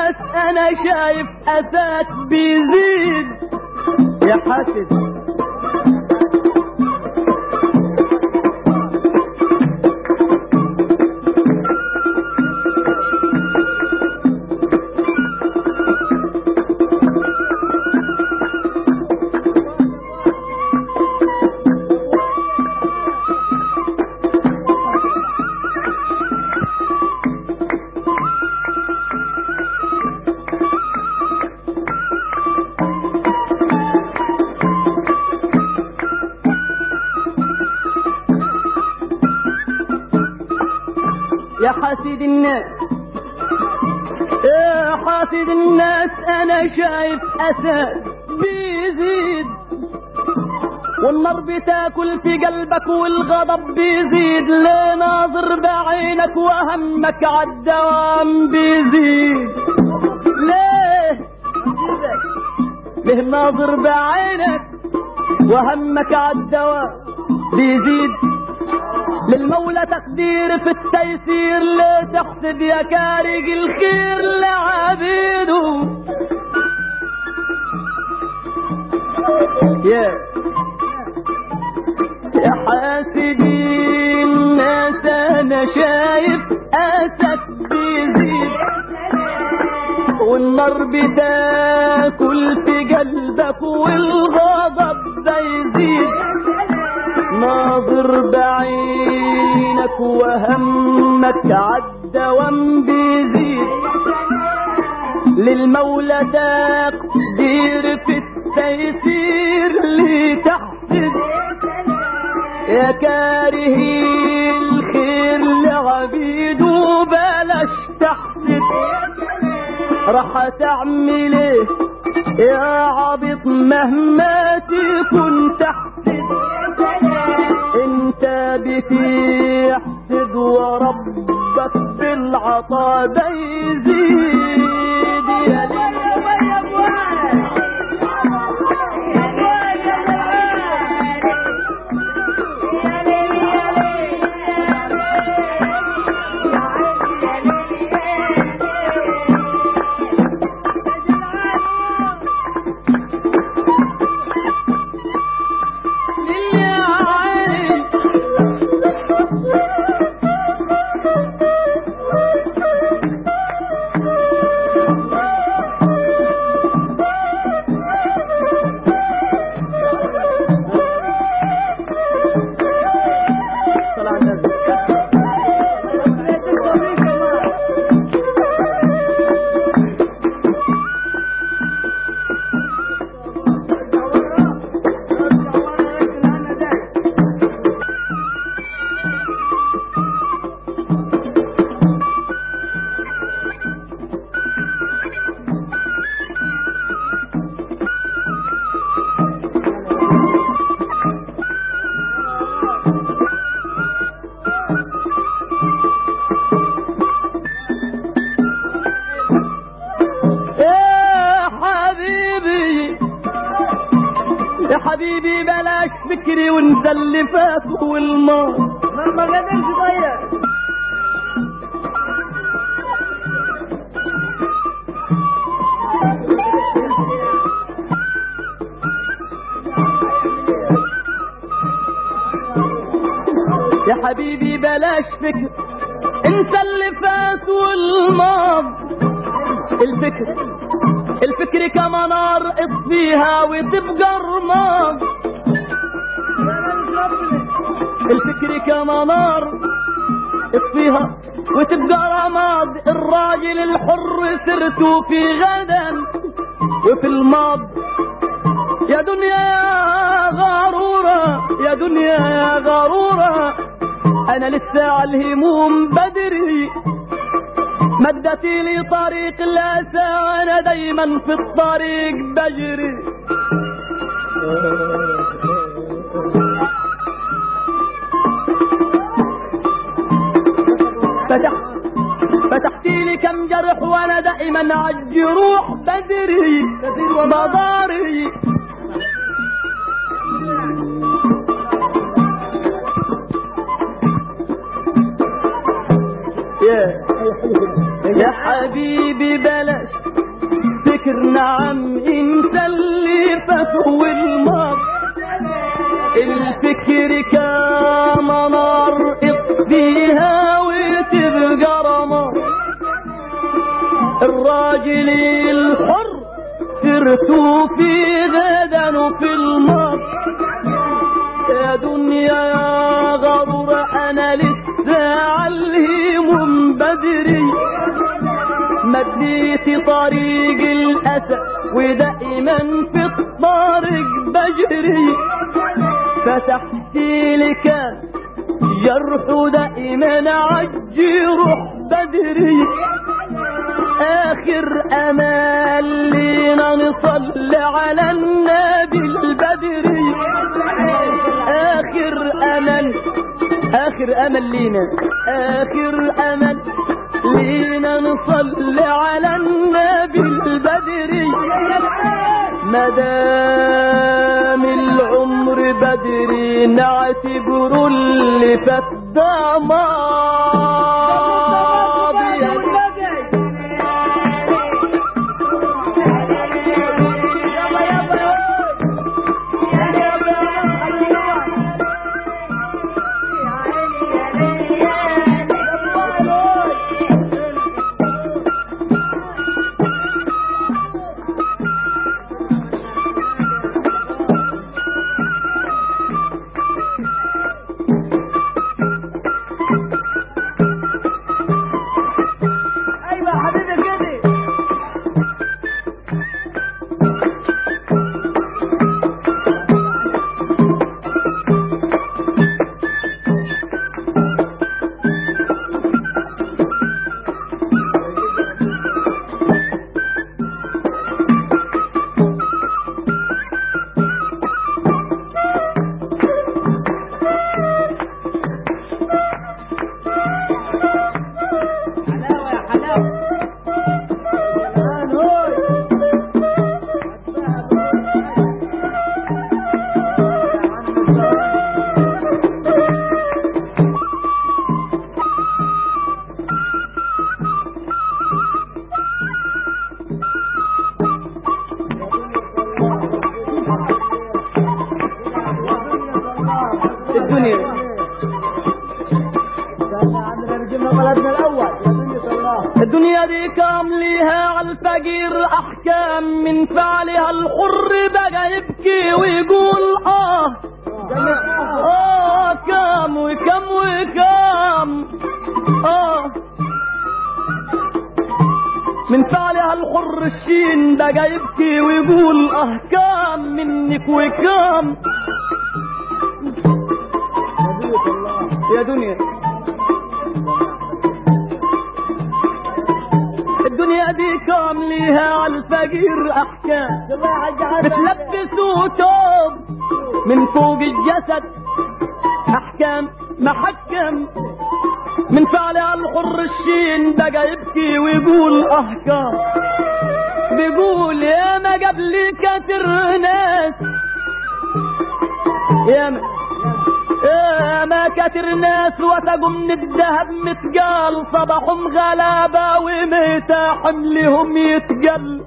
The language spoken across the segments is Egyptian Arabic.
الناس انا شايف اساك بيزيد يا حاسد يا حاسد الناس يا حاسد الناس انا شايف اساك بيزيد والنار بتاكل في قلبك والغضب بيزيد ليه ناظر بعينك وهمك عالدوام بيزيد ليه ليه ناظر بعينك وهمك عالدوام بيزيد للمولى تقدير في التيسير لا تحسد يا كارج الخير لعبيده يا يا حاسدين الناس انا شايف اسك بيزيد والنار بتاكل في قلبك والغضب بيزيد ناظر بعينك وهمك عالدوام بيزيد للمولى تقدير في التيسير لتحسد يا كاره الخير لعبيده بلاش تحسد راح تعمل ايه يا عبيط مهما تكون تحسد انت بتحسد وربك بالعطا ده يزيد يا ليل يا عين صلاة على النبي يا حبيبي يا حبيبي بلاش فكري ونزلفات والماء ما قدرش ضيق يا حبيبي بلاش فكر انت اللي فات والماض الفكر الفكر كمنار اطفيها وتبقى رماد الفكر كمنار اطفيها وتبقى رماد الراجل الحر سرته في غدا وفي الماض يا دنيا يا غرورة يا دنيا يا غرورة أنا لسه على الهموم بدري مدتي لي طريق الأسى أنا دايما في الطريق بجري فتح فتحتي لي كم جرح وانا دائما عالجروح بدري مضاري يا يا حبيبي بلاش فاكر نعم انت اللي فتو الماضي الفكر كمنار اطفيها وتبقى رماد الراجل الحر سرتوا في غدا وفي الماضي يا دنيا يا غرور انا لسه عليهم بدري مديت طريق الاسى ودائما في الطريق بجري فتحت لك جرح دائما عجي روح بدري اخر امل لينا نصلي على النبي البدري اخر امل اخر امل لينا اخر امل لينا نصلي على النبي البدري مدام العمر بدري نعتبر اللي فات ده ماضي ايوه حبيبي كده حلاوه يا حلاوه الدنيا بلدنا الاول الله الدنيا دي كام ليها على الفقير احكام من فعلها الحر بقى يبكي ويقول اه اه كام وكم وكم اه من فعلها الحر الشين بقى يبكي ويقول اه كام منك وكم يا دنيا الدنيا دي كام ليها على الفقير احكام بتلبسوا توب من فوق الجسد احكام محكم من فعلها الحر الشين بقى يبكي ويقول احكام بيقول يا ما قبل كتر ناس يا ما يا ما كتر ناس وثقوا من الذهب متقال صباحهم غلابة ومتى حملهم يتقل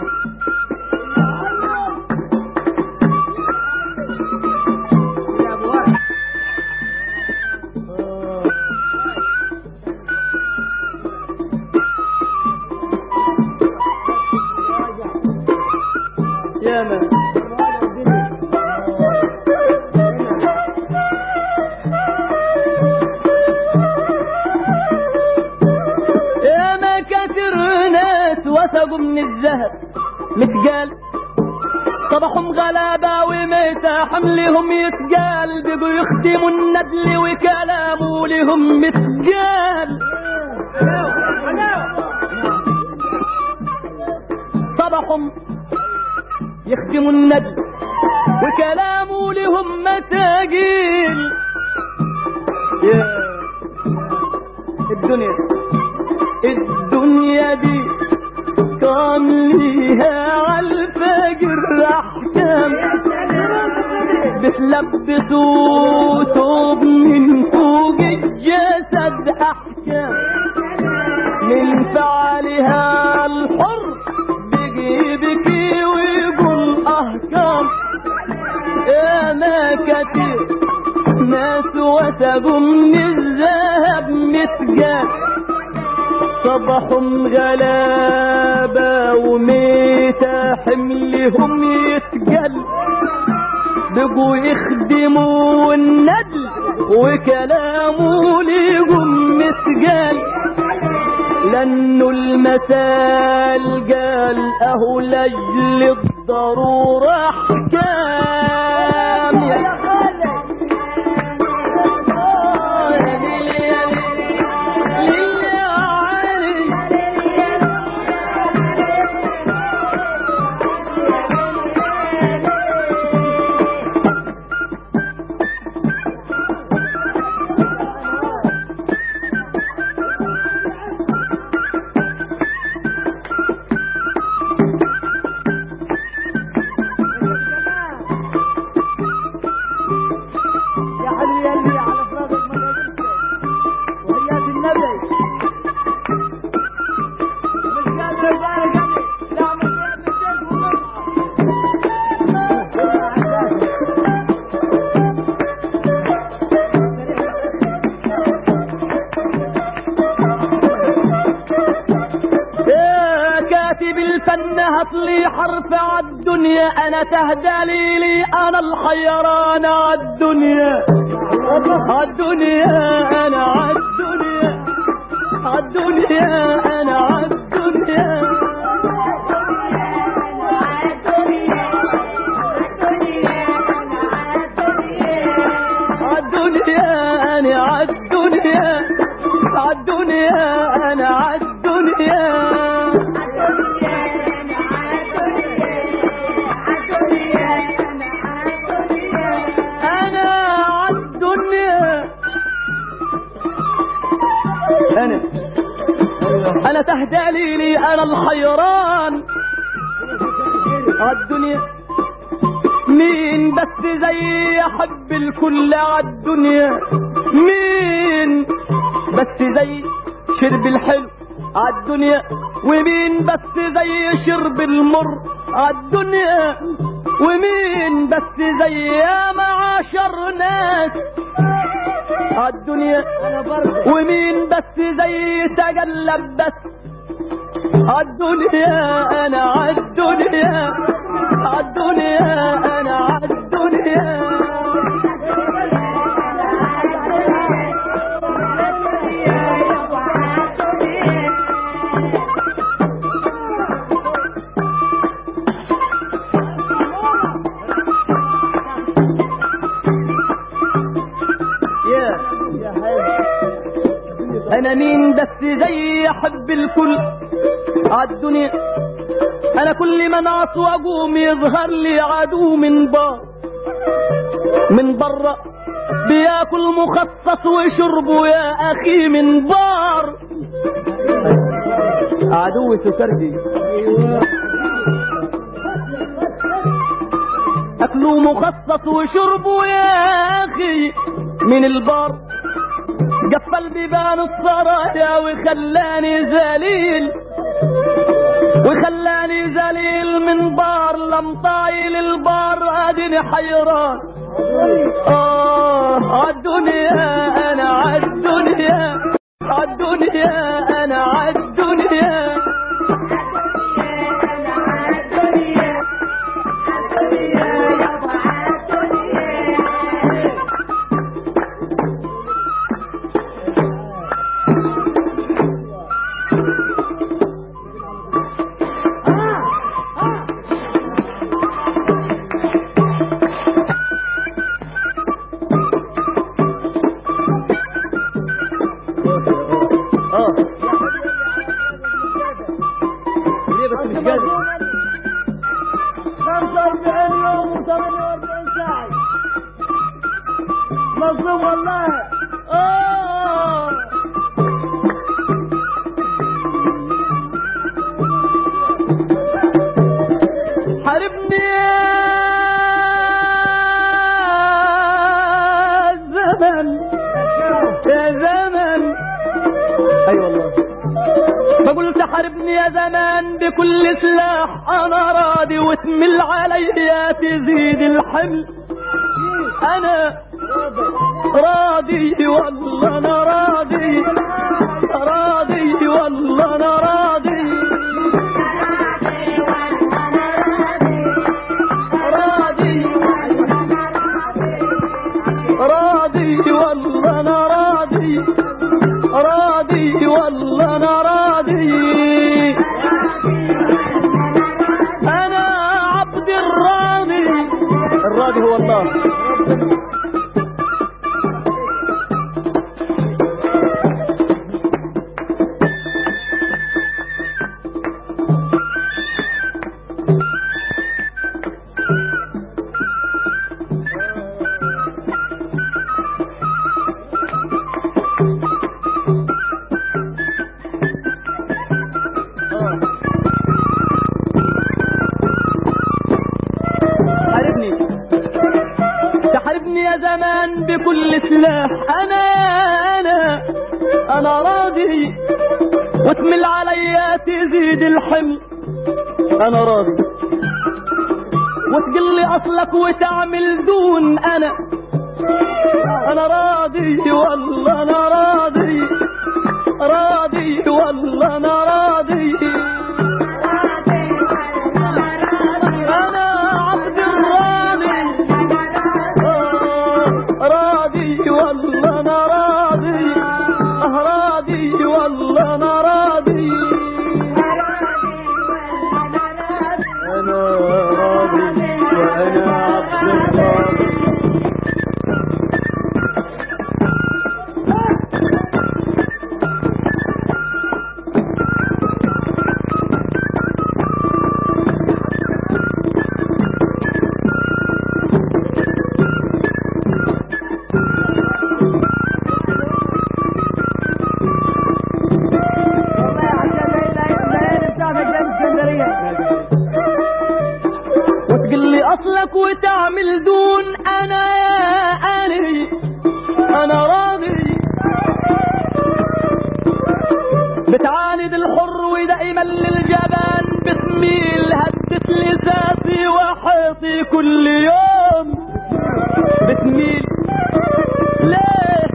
يا ما يا ما كتر ناس وثقوا من الذهب متقال صباحهم غلابة ومتى حملهم يتقال بقوا يختموا الندل وكلامه لهم متقال صباحهم يخدموا الندل وكلامه لهم مساجين يا الدنيا الدنيا دي كان ليها عالفجر احكام بتلبسوا ثوب من فوق الجسد احكام من فعلها الحر بقي يبكي ويقول اهكام يا ما كتير ناس وثقوا من الذهب متجاب صبحهم غلابة وميتة حملهم يتجل بقوا يخدموا الندل وكلامه ليهم متجال لانه المثال قال اهو لاجل الضرورة احكام يا خالد يا حبيبي قلبي على فراغك ما قدرتش وحياة النبي مش قادر ابارك عليك لا مش قادر الشيخ يا كاتب الفن هطلي حرف عالدنيا انا تهدى لي لي انا الحيران عالدنيا عالدنيا انا عالدنيا عالدنيا انا عالدنيا عالدنيا انا عالدنيا عالدنيا انا عالدنيا انا عالدنيا انا انا تهدى لي لي انا الحيران عالدنيا مين بس زي يحب الكل عالدنيا مين بس زي شرب الحلو عالدنيا ومين بس زي شرب المر عالدنيا ومين بس زي يا معاشر ناس عالدنيا انا برضه ومين بس زي تقلب بس عالدنيا انا عالدنيا عالدنيا انا عالدنيا يا يا حبيبي انا مين بس زي يحب الكل عالدنيا انا كل ما انعص واقوم يظهر لي عدو من بار من برا بياكل مخصص وشربه يا اخي من بار عدو سكرجي اكله مخصص وشربه يا اخي من البار قفل بيبان السرايا وخلاني ذليل وخلاني ذليل من بار لم طايل البار ادني حيران اه عالدنيا انا عالدنيا عالدنيا انا عالدنيا اه ليه بس مش قادر 45 يوم و48 ساعة مظلوم والله آه حاربني يا زمن يا زمن اي والله فقلت حاربني تحاربني يا زمان بكل سلاح انا راضي وتمل عليا تزيد الحمل انا راضي والله انا راضي راضي والله انا راضي راضي راضي والله انا راضي راضي والله انا راضي انا عبد الراضي الراضي هو الله حاربني تحاربني يا زمان بكل سلاح انا انا انا راضي وتمل عليا تزيد الحمل انا راضي وتقل لي اصلك وتعمل دون انا انا راضي والله انا راضي راضي والله انا راضي انا عبد الراضي آه، راضي والله انا راضي آه، راضي والله انا راضي انا راضي وانا عبد الراضي والله عشان الليالي بتاعتك جنب اسكندريه وتقول لي اصلك وتعمل دون انا اني انا راضي بتعاند الحر ودائما للجبان بتميل هدت لساسي وحيطي كل يوم بتميل ليه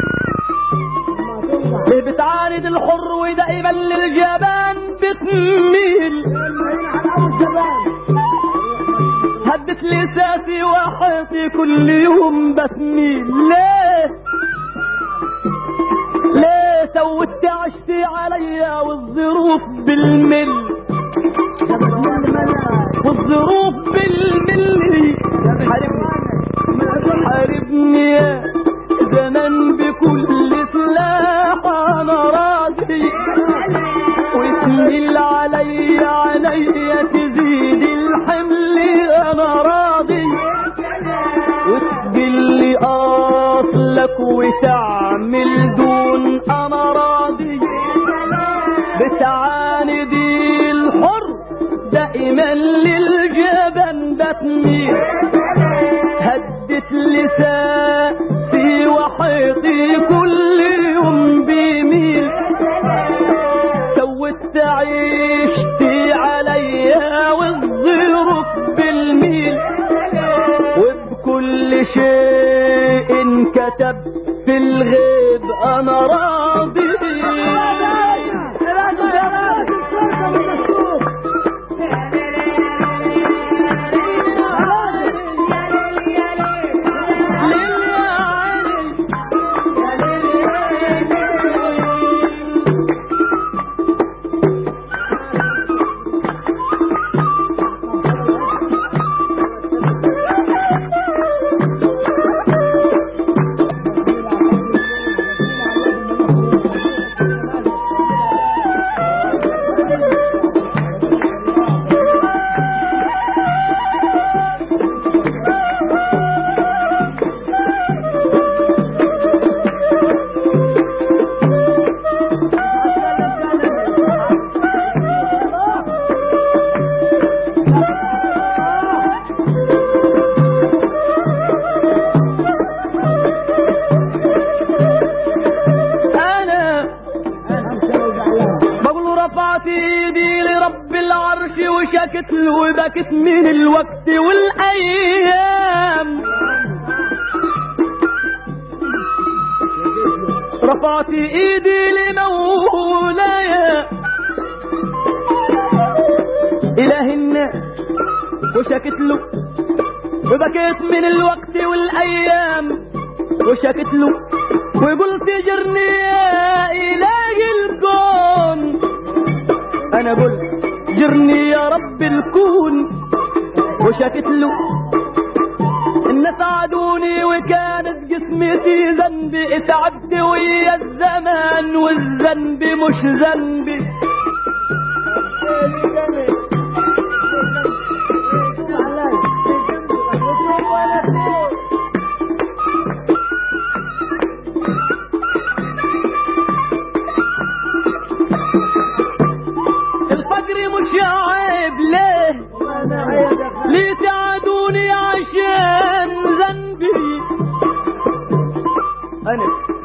ليه بتعاند الحر ودائما للجبان بتميل هدت لساسي وحيطي كل يوم بتميل ليه ليه سوت عشتي عليا والظروف بالمل والظروف بالمل حاربني حاربني يا زمان بكل سلاح انا راضي وتميل علي علي تزيد الحمل انا راضي وتقل لي اصلك وتعمل دون انا راضي بتعاندي الحر دائما للجبن بتميل هدت لساني وحيطي كل يوم بيميل سوت عيشتي عليا والظروف بالميل وبكل شيء كتب في الغيب انا راضي للعلي وبكت من الوقت والايام رفعت ايدي لمولاي اله الناس وشكت له وبكيت من الوقت والايام وشكت له وقلت جرني يا اله الكون انا قلت جرني يا رب الكون وشكت له الناس عادوني وكانت جسمتي ذنبي اتعبت ويا الزمان والذنب مش ذنبي الفقر مش عيب ليه ليه تعادوني عشان ذنبي انا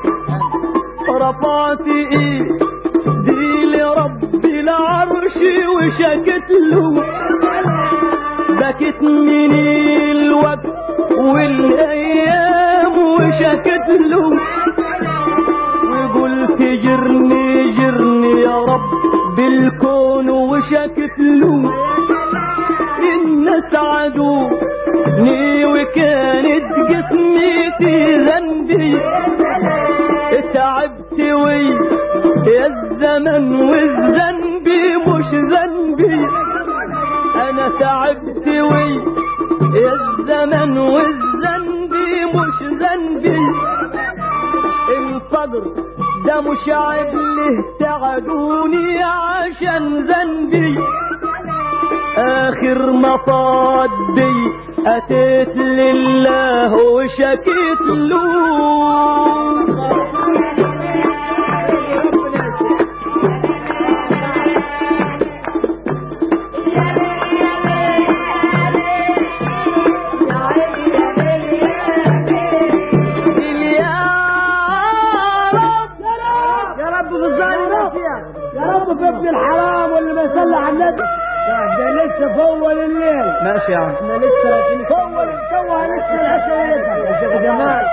رفعت ايدي لرب العرش وشكت له بكت من الوقت والايام وشكت له وقلت جرني جرني يا رب بالكون وشكت له الناس عدوني وكانت جسميتي ذنبي تعبت وي يا الزمن والذنب مش ذنبي انا تعبت وي يا الزمن والذنب مش ذنبي الصدر ده مش عيب له تعدوني عشان ذنبي اخر مطاد بي اتيت لله وشكيت له يا رب في الظالم يا رب في ابن الحرام واللي ما يصلي على النبي ده لسه في اول الليل ماشي يا عم احنا لسه في اول توها لسه العشاء يا شيخ جمال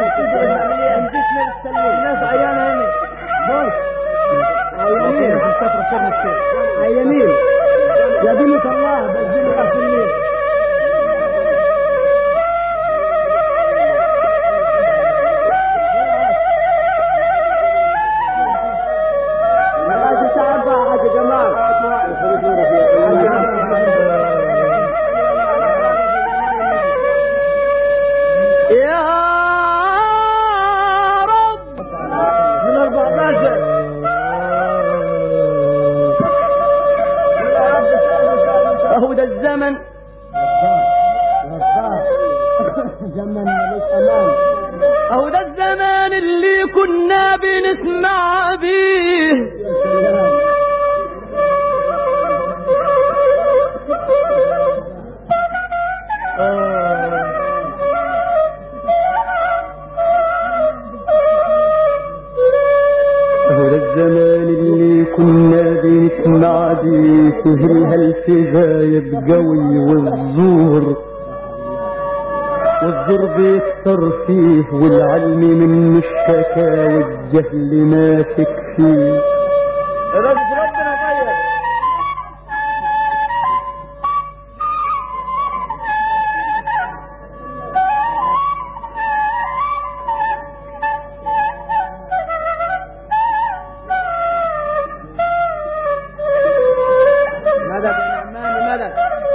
الناس عيانة هنا بص عيانين عيانين يا بنت الله بس بنت الليل حاجة تعبها حاجة جمال يا رب من 14 اهو ده الزمن زمن ملوش امان اهو ده الزمان اللي كنا بنسمع بيه يا سلام هو ده الزمان اللي كنا بنسمع بيه سهلها الفجاية قوي والزور والزور بيكتر فيه والعلم منه الشكا والجهل ماسك فيه رب ربنا طيب مدد يا نعمان مدد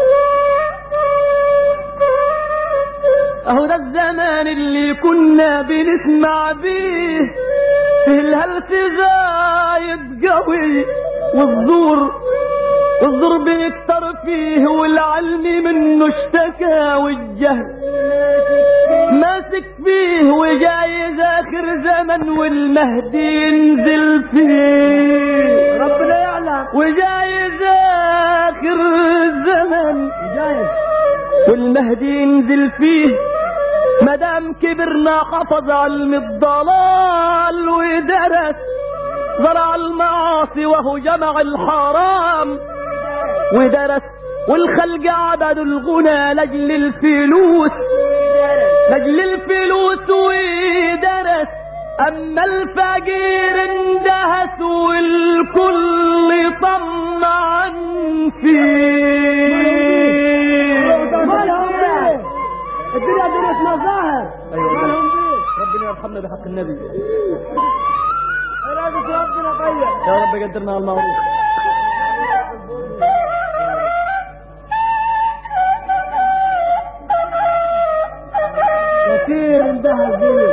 اهو ده الزمان اللي كنا بنسمع بيه في الهلس زايد قوي والزور والزور بيكتر فيه والعلم منه اشتكى والجهل ماسك فيه وجايز اخر زمن والمهدي ينزل فيه ربنا يعلم وجايز اخر الزمن جايز والمهدي ينزل فيه مدام كبرنا حفظ علم الضلال ودرس زرع المعاصي وهو جمع الحرام ودرس والخلق عبدوا الغنى لاجل الفلوس لاجل الفلوس ودرس اما الفقير اندهس والكل طمعا فيه مالهم بيه الدنيا دنيا مظاهر أيوة. مالهم بيه ربنا يرحمنا بحق النبي إرادة ربنا طيب يا رب قدرنا على المعروف كثير انتهى فيه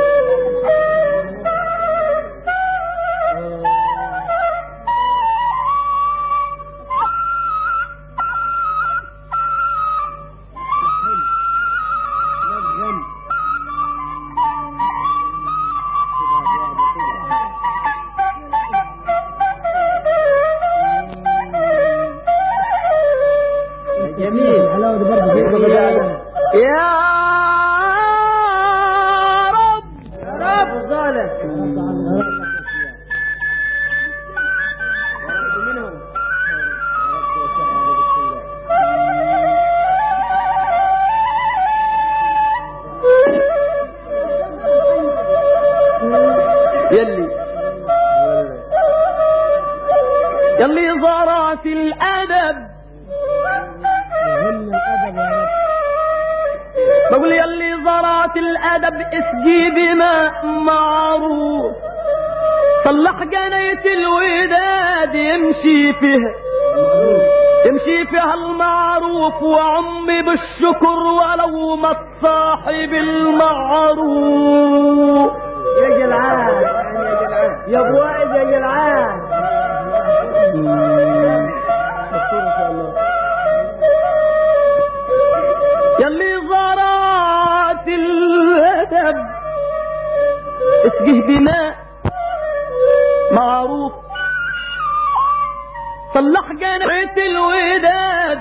جميل حلاوة دي برضه فيه يا رب رب ظالم يلي يلي زارات الأدب بقول يلي زارات الأدب اسقي بماء معروف صلح جنية الوداد يمشي فيها يمشي فيها المعروف وعمي بالشكر ولو ما صاحب المعروف يا جلعان يا ابو وائل يا جلعان يلي زارات الأدب اسقيه بماء معروف صلح جنية الوداد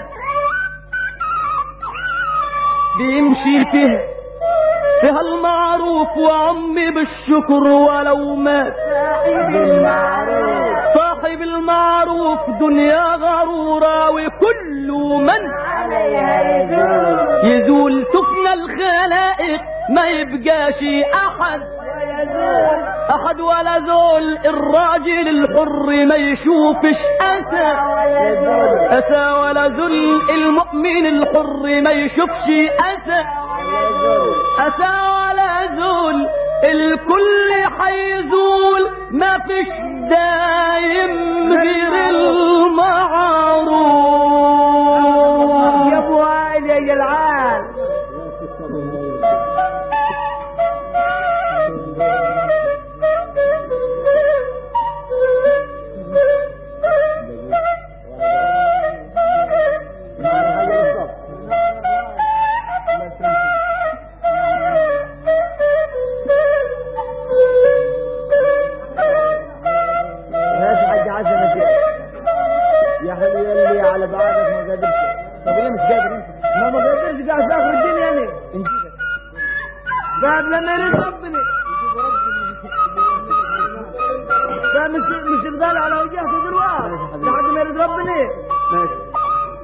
بيمشي فيها فيها المعروف وعمي بالشكر ولو مات صاحب المعروف صاحب المعروف دنيا غرورة وكل من عليها يدور يزول سفن الخلائق ما يبقاش احد ويزول احد ولا زول الراجل الحر ما يشوفش اسى ويزول اسى ولا ذل المؤمن الحر ما يشوفش اسى ويزول اسى ولا ذل الكل حيزول ما فيش دايم غير يا المعروف ابو وائل يا جلعان ماشي حاج عسل يا حبيبي اللي على بعضك ما قدرتش طب ليه مش قادر انت؟ ما ما قدرتش قاعد في اخر الدنيا يعني قاعد لما يريد ربنا ده مش مش يفضل على وجهته دلوقتي لحد ما يريد ربنا ماشي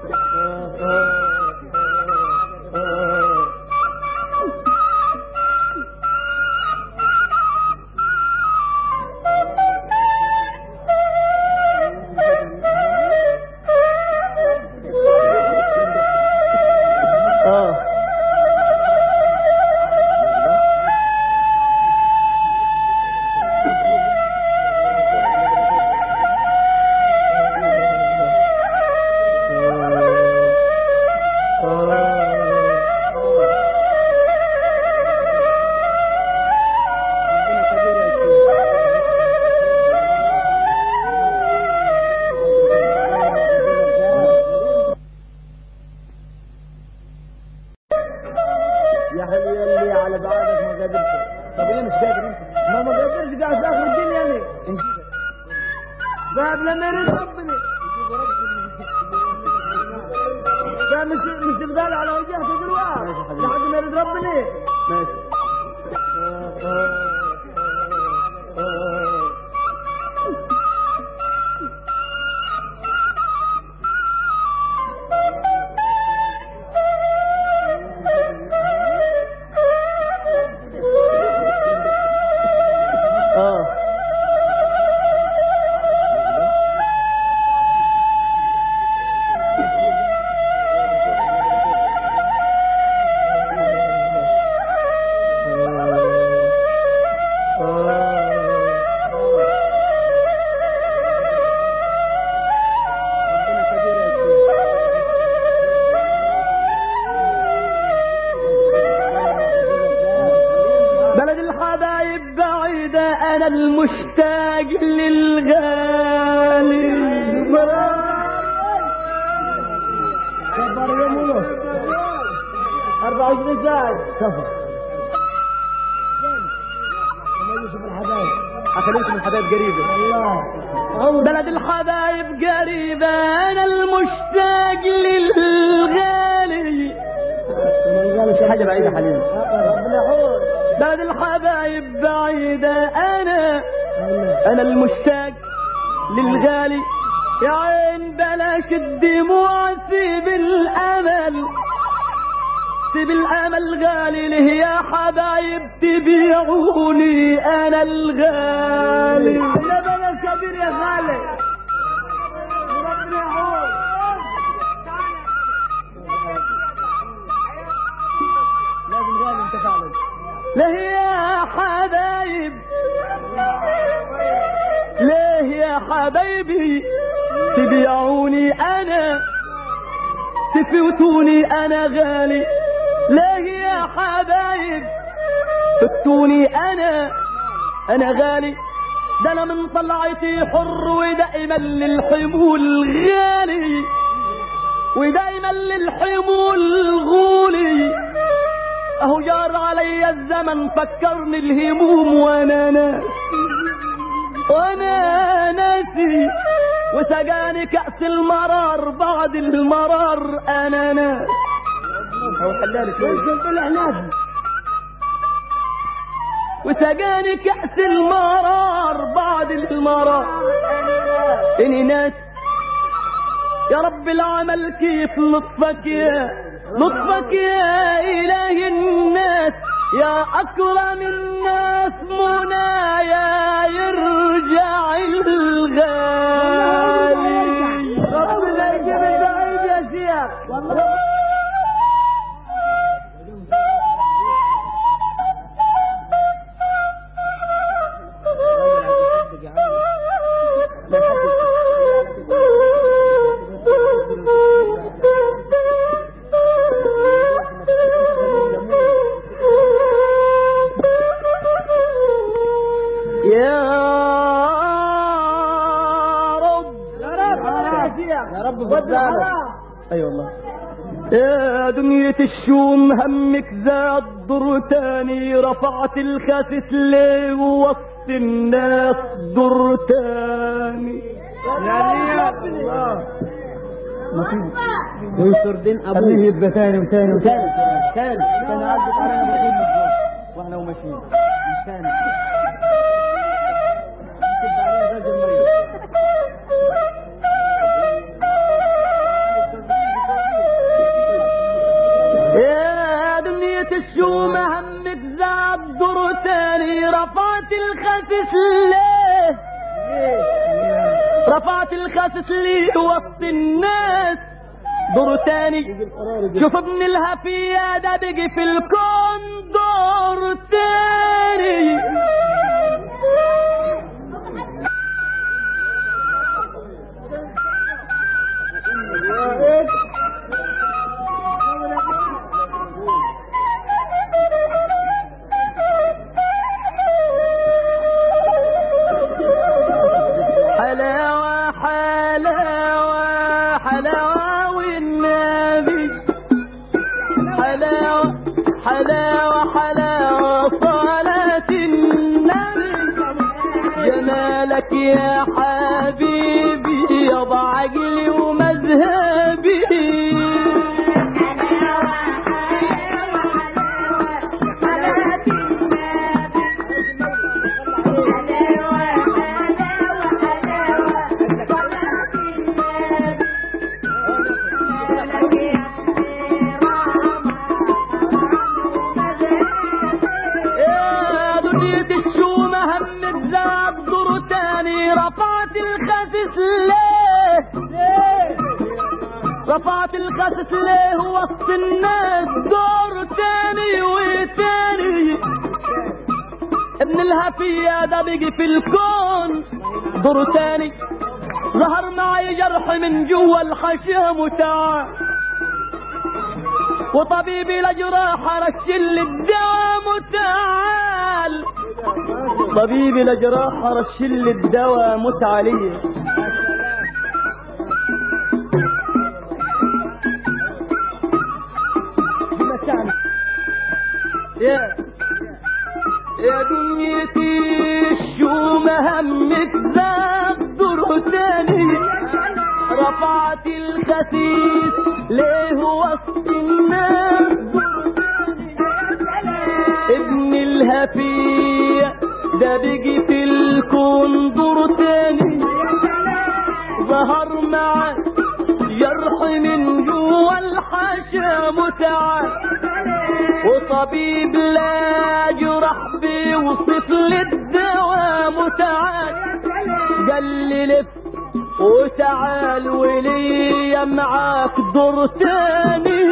اه يا حبيبي اللي على بعضك ما قدرتش طب ليه مش قادر انت ما ما قدرتش قاعد في اخر الدنيا يعني قاعد لما يريد ربنا ده مش مش يفضل على وجهته دلوقتي ماشي يا حبيبي. لحد ما يريد ربنا ماشي الحبايب بعيدة أنا المشتاق للغالي كبر يوم ونص 24 ساعة سفر لما يوسف الحبايب أخليكم الحبايب قريبة الله بلد الحبايب قريبة أنا المشتاق للغالي حاجة بعيدة حليم ربنا يحوط بلد الحبايب بعيدة أنا أنا المشتاق للغالي يا عين بلاش الدموع سيب الأمل سيب الأمل غالي له يا حبايب تبيعوني أنا الغالي يا بلا كبير يا خالد ربنا يحوط لازم غالي انت فعلا له يا حبايب ليه يا حبايبي تبيعوني انا تفوتوني انا غالي ليه يا حبايب فتوني انا انا غالي ده انا من طلعتي حر ودائما للحمول غالي ودايما للحمول غولي اهو جار علي الزمن فكرني الهموم وانا ناس وانا ناسي وسقاني كأس المرار بعد المرار انا ناس هو حلال يمكن بالعناد وسقاني كأس المرار بعد المرار اني ناس يا رب العمل كيف لطفك يا لطفك يا إله الناس يا أكرم الناس منايا يرجع الغالي ربنا يجيب البعيد يا شيخ والله يا رب يا رب يا شيخ يا رب ود الحرام. اي والله يا دنيا الشوم همك زاد ضر تاني رفعت الخاسس ليه وسط الناس ضر تاني يا الله ويسر دين خليه يبقى تاني وتاني وتاني تاني تاني عدت علينا بالخدمة واحنا وماشيين تاني يكب عليها زوج المريض يا دنيا الشوم همك زاد ضر تاني رفعت الخاسس ليه رفعت الخاسس ليه وسط الناس دور تاني شوف ابن الهفية ده بيجي في الكون دور تاني حلاوة حلاوة حلاوة والنبي حلاوة حلاوة حلاوة صلاة النبي جمالك يا حبيبي يضع عقلي ومذهبي يا دنيا الشومة همك زاد دور تاني رفعت الخسس ليه رفعت الخسس ليه وسط الناس دور تاني وتاني ابن الهفية ده بيجي في الكون دور تاني ظهر معي جرح من جوا الخشم وتعال وطبيبي الأجراح رشل الدوام وتعال طبيب الجراح رشل الدواء مت عليه يا يا دنيتي شو مهمك ذاك دور تاني رفعت الخسيس ليه وسط الناس دور تاني ابن الهفية ده بيجي في الكون دور تاني ظهر معاه جرح من جوا الحاشا متعب وطبيب لا جرح بيوصف للدواء متعال قال لي لف وتعال ولي معاك دور تاني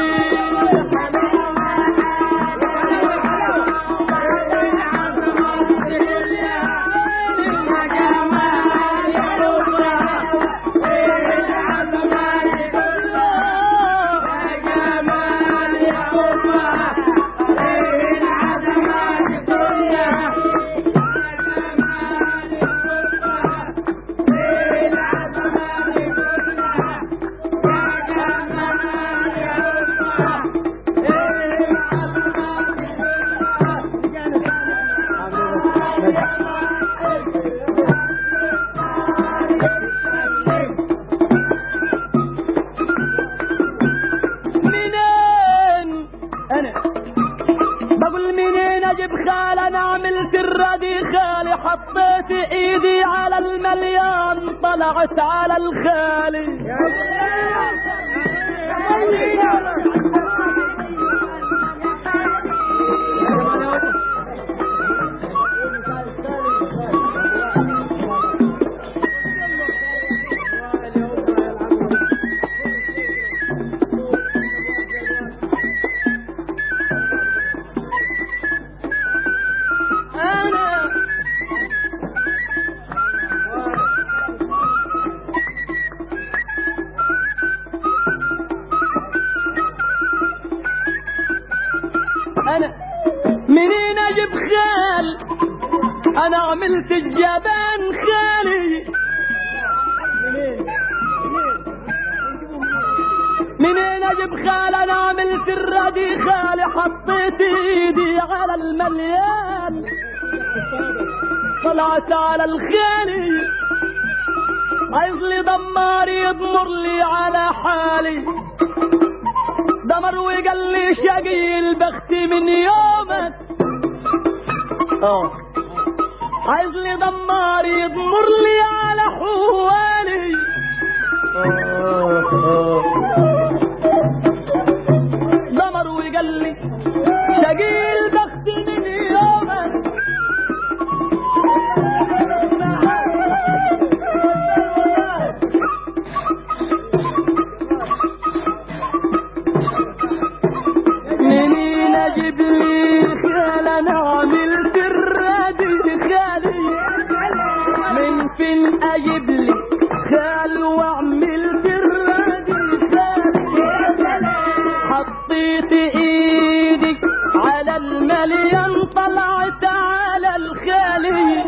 منين انا بقول منين اجيب خال انا عملت الردي خالي حطيت ايدي على المليان طلعت على الخالي انا انا منين اجيب خال انا عملت الجبان خالي منين اجيب خال انا عملت الردي خالي حطيت ايدي على المليان طلعت على الخالي عايز لي دمار يضمر لي على حالي دمر وقال لي شقي البخت من يومك اه عايز لي دمار يضمر لي على حوالي دمر وقال لي شقي البخت من يومك منين اجيب لي خال انا عملت الرادي خالي من فين اجيب لي خال وعملت الرادي خالي حطيت ايدي على المليان طلعت على الخالي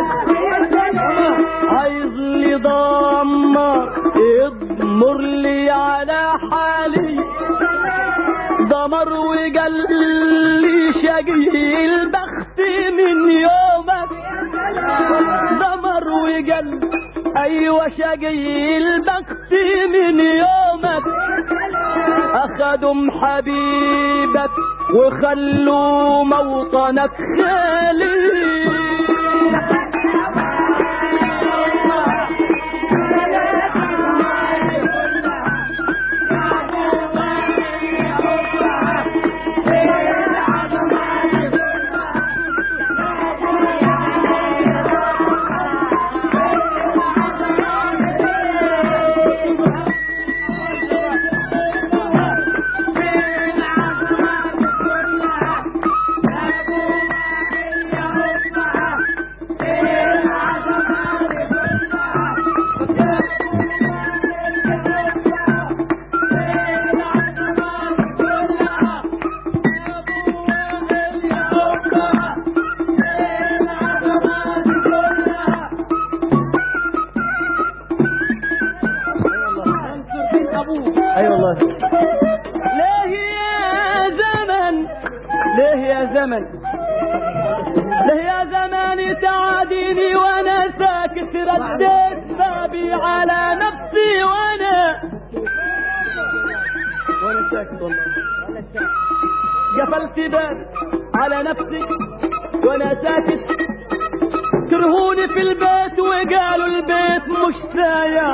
عايز لي ضمة يضمر لي على حالي ضمر وقال لي شقي البخت من يومك ضمر وقال ايوه شقي البخت من يومك اخدوا حبيبك وخلوا موطنك خالي زمن له يا زماني تعاديني وانا ساكت رديت بابي على نفسي وانا وانا ساكت والله قفلت باب على نفسي وانا ساكت كرهوني في البيت وقالوا البيت مش سايع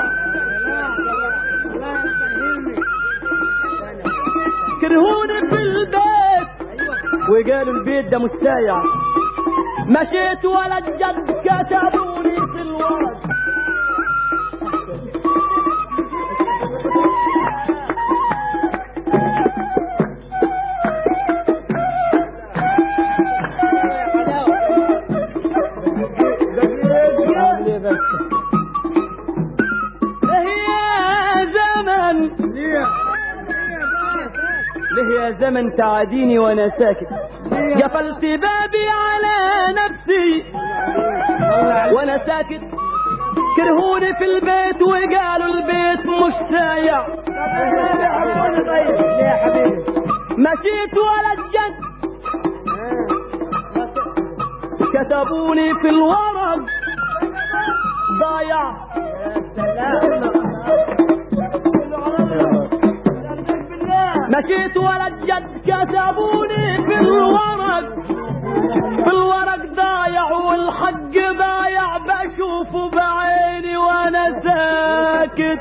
كرهوني في البيت وقالوا البيت ده مش سايع مشيت ولا الجد كتبوني في الورق يا زمن له يا زمن تعاديني وانا ساكت قفلت بابي على نفسي وانا ساكت كرهوني في البيت وقالوا البيت مش سايع مشيت ولا الجد كتبوني في الورق ضايع مشيت ولا الجد كتبوني في الورق في الورق ضايع والحق ضايع بشوفه بعيني وانا ساكت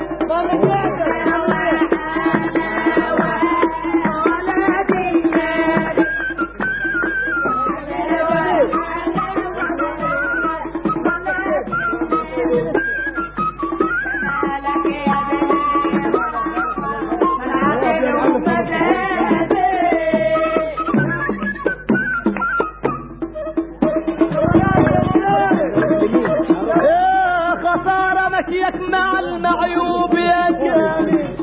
يا خسارة مشيك مع المعيوب يا جامي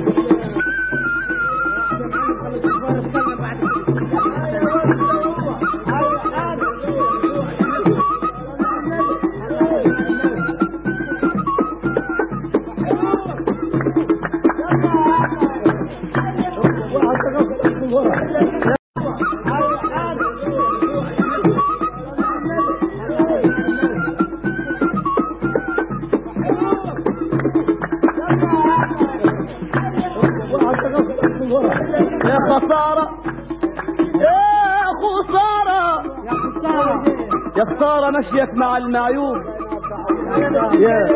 يا خسارة يا خسارة يا خسارة مشيك مع المعيوب يا يا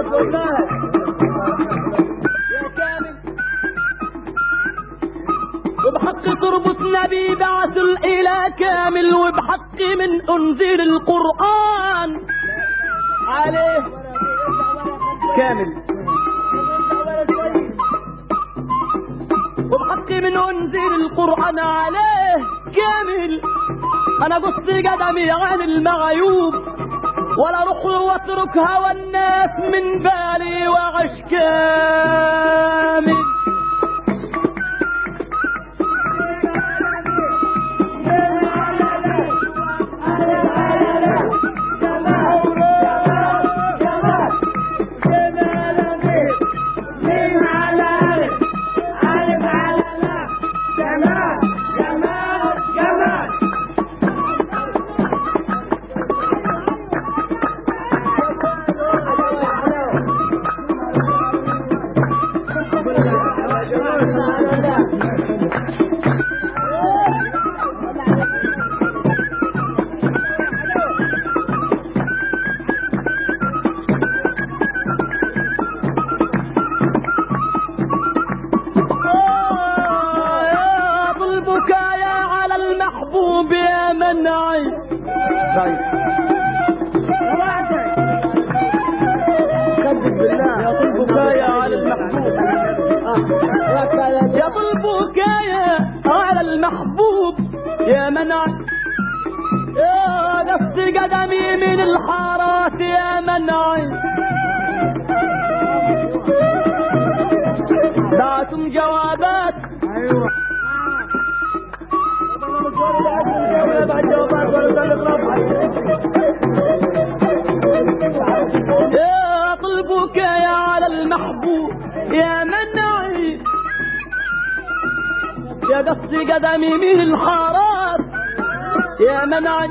كامل وبحق تربط نبي بعث الإله كامل وبحق من أنزل القرآن عليه كامل وبحق من أنزل القرآن عليه كامل أنا قصت قدمي عن المعيوب ولا روح واترك هوى الناس من بالي وعش كامل يا ابو البكايا على المحبوب يا منعي يا ابو البكايا على المحبوب يا ابو البكايا على المحبوب يا منعي يا نفس قدمي من الحارات يا منعي بعتم جوابات يا طلبك يا على المحبوب يا منعي يا قص قدمي من الحارات يا منعي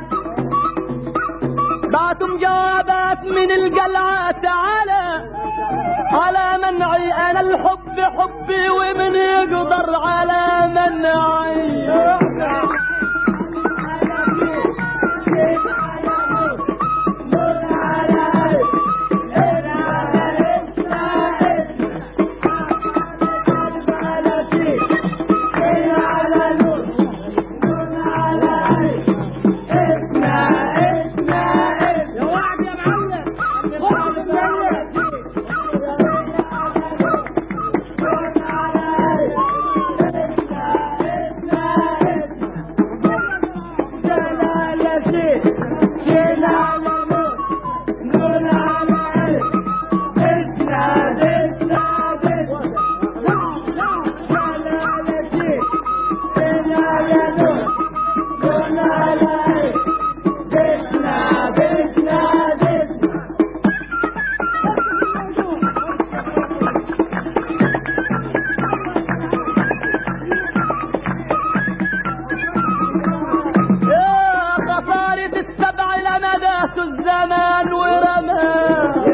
بعتم جوابات من القلعة على على منعي انا الحب حبي ومن يقدر على منعي يا وعد يا معلم خد الملك يا خسارة السبع لمدات الزمان ورماه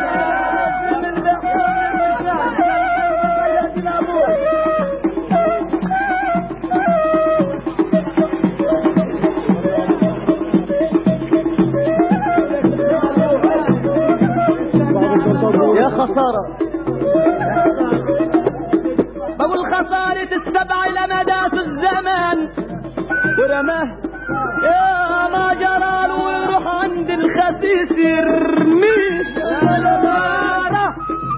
يا خسارة بقول خسارة السبع لمدات الزمان ورماه يا ما جرى له يروح عند الخسيس يرميه يا خسارة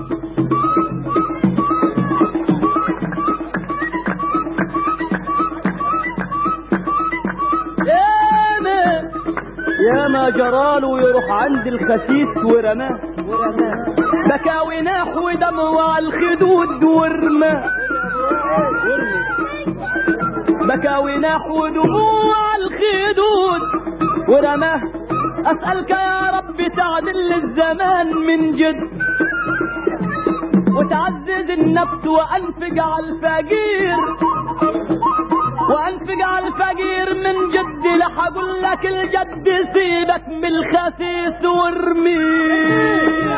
يا ما يا ما جراله يروح عند الخسيس ورماه بكى وناح ودمه على الخدود ورماه بكى وناح ودموع الخدود ورماه أسألك يا رب تعدل الزمان من جد وتعزز النفس وأنفق على الفقير وأنفق على الفقير من جد لح أقول لك الجد سيبك من الخسيس وارميه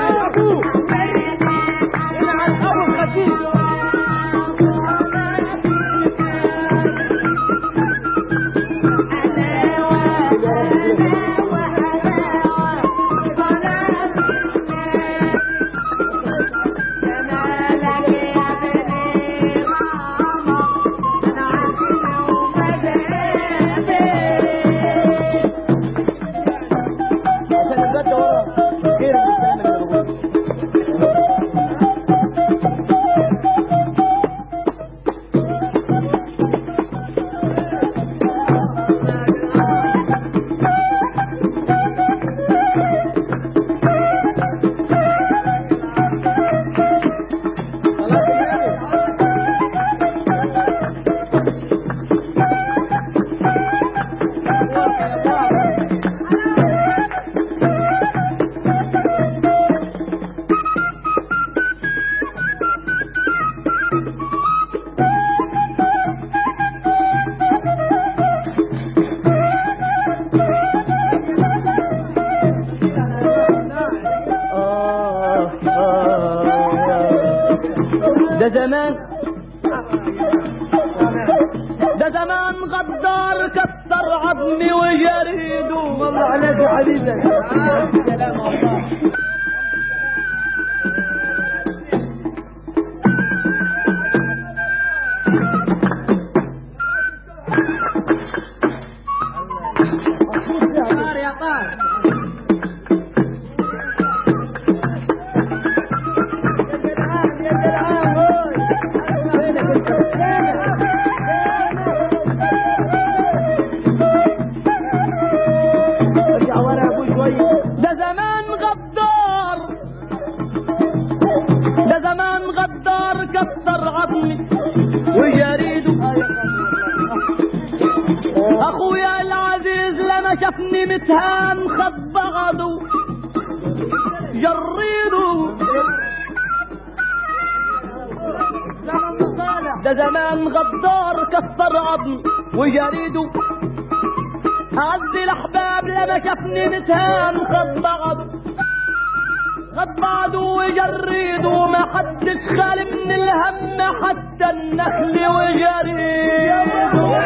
آه آه ده زمان ده زمان غدار كسر عظمي وجريده والله عليك يا حبيبي سلام الله طار يا طار ارجع ورا يا ابوي شويه ده زمان غدار ده زمان غدار كسر عظمي وجريده اخويا العزيز لما شافني متهان خد بعضه جريده ده زمان غدار كسر عظمي وجريده أعز الأحباب لما شافني متهان خد بعض خد بعض وجريد وما حدش خالي من الهم حتى النخل وجريد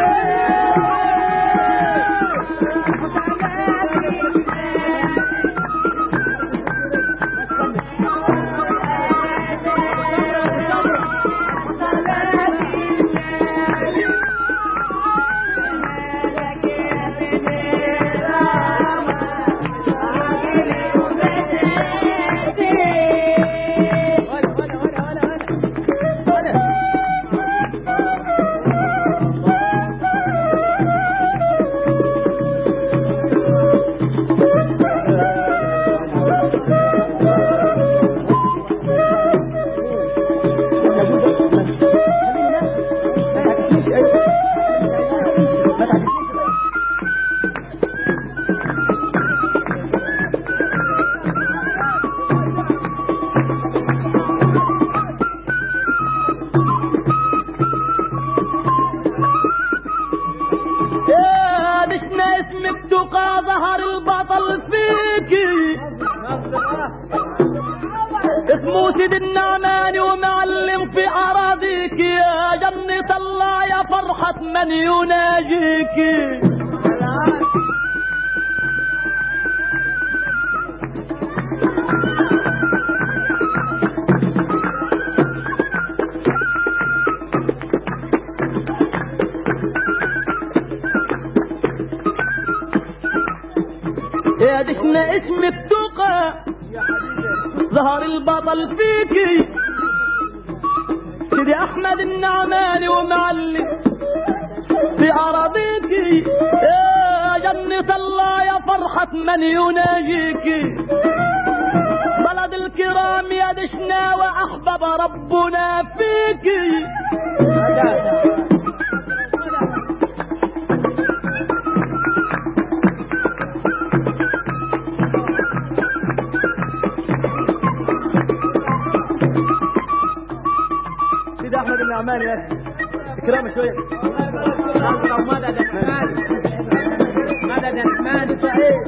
يا دشنا اسمك تقى ظهر البطل فيكي اسمه سيد النعمان ومعلم في اراضيك يا جنة الله يا فرحة من يناجيك يا دشنا اسمك تقى ظهر البطل فيكي سيدي احمد النعماني ومعلم في اراضيكي يا جنة الله يا فرحة من يناجيكي بلد الكرام يا دشنا واحبب ربنا فيكي سيدي احمد النعماني يا اخي اكرام شويه مدد الرحمن مدد الرحمن صحيح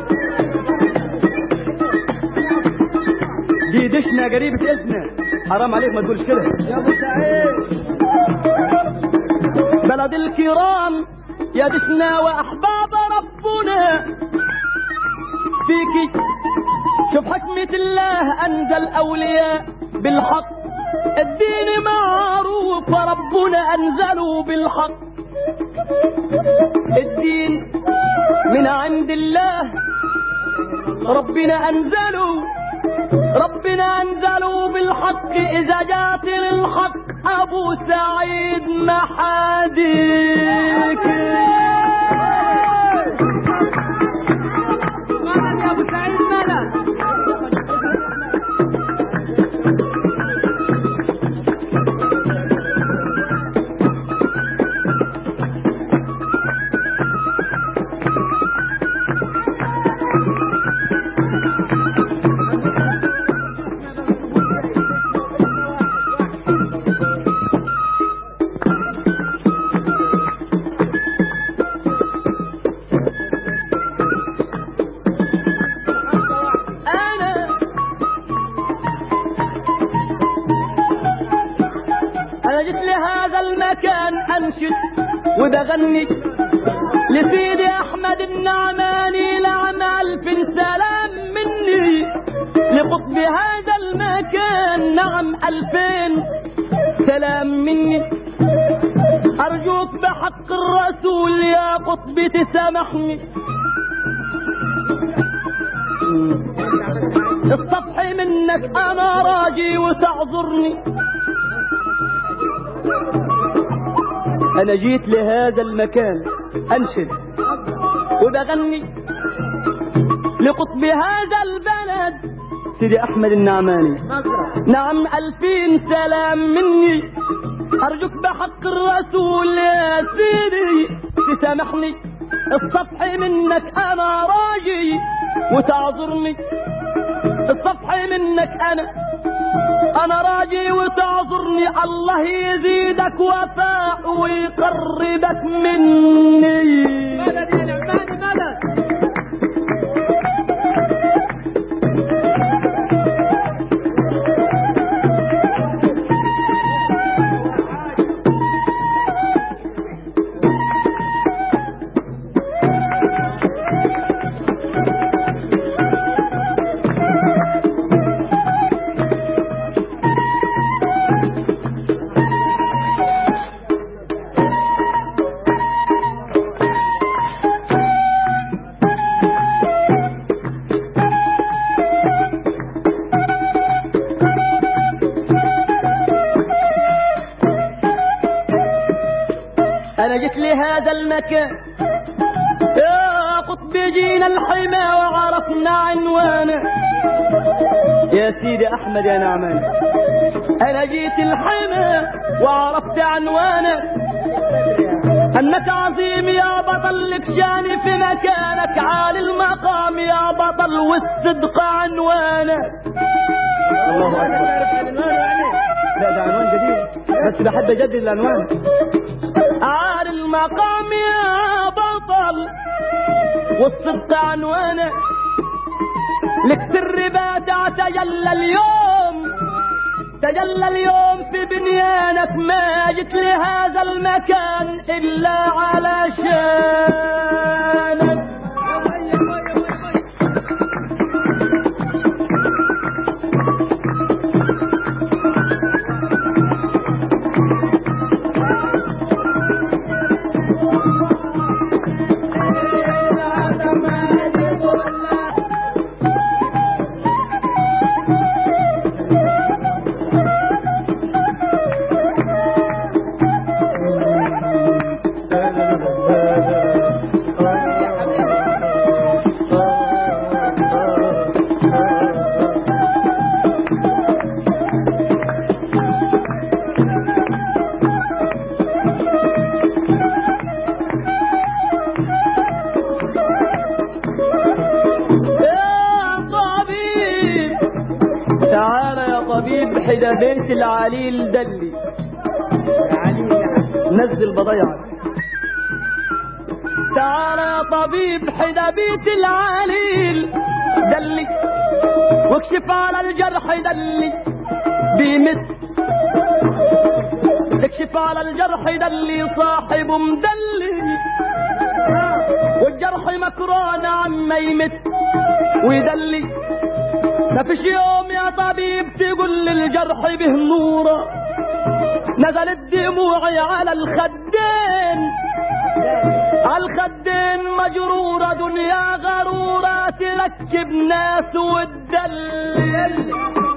دي دشنا قريبة اسنا حرام عليك ما تقولش كده يا ابو سعيد بلد الكرام يا دشنا واحباب ربنا فيكي شوف حكمة الله انزل اولياء بالحق الدين معروف وربنا انزله بالحق الدين من عند الله ربنا انزله ربنا انزله بالحق اذا جات للحق ابو سعيد محاديك مدد يا ابو سعيد مدد انا انا جيت لهذا المكان انشد وبغني لسيدي احمد النعماني لعن الف سلام مني لقطب هذا المكان نعم الفين سلام مني ارجوك بحق الرسول يا قطب تسامحني السطح منك انا راجي وتعذرني انا جيت لهذا المكان انشد وبغني لقطب هذا البلد سيدي احمد النعماني نظرة نعم ألفين سلام مني أرجوك بحق الرسول يا سيدي تسامحني الصفح منك أنا راجي وتعذرني الصفح منك أنا أنا راجي وتعذرني الله يزيدك وفاء ويقربك مني مدد يا نعماني مدد هذا المكان يا قطب جينا الحمى وعرفنا عنوانه يا سيدي احمد يا نعمان انا جيت الحمى وعرفت عنوانك انك عظيم يا بطل لك شاني في مكانك عالي المقام يا بطل والصدق عنوانك الله اكبر لا ده عنوان جديد بس بحب اجدد العنوان عالي المقام يا بطل والصدق عنوانك لك سر بادع تجلى اليوم تجلى اليوم في بنيانك ما جيت لهذا المكان إلا علشانك يا طبيب تعال يا طبيب حدا بيت العليل دلي نزل بضيعك تعال يا طبيب حدا بيت العليل دلي واكشف على الجرح دلي بيمس اكشف على الجرح دلي صاحبه مدلي والجرح مكرون عما يمت ويدلي ما فيش يوم يا طبيب تقول للجرح به نورة نزلت دموعي على الخدين على الخدين مجرورة دنيا غرورة تركب ناس وتدلل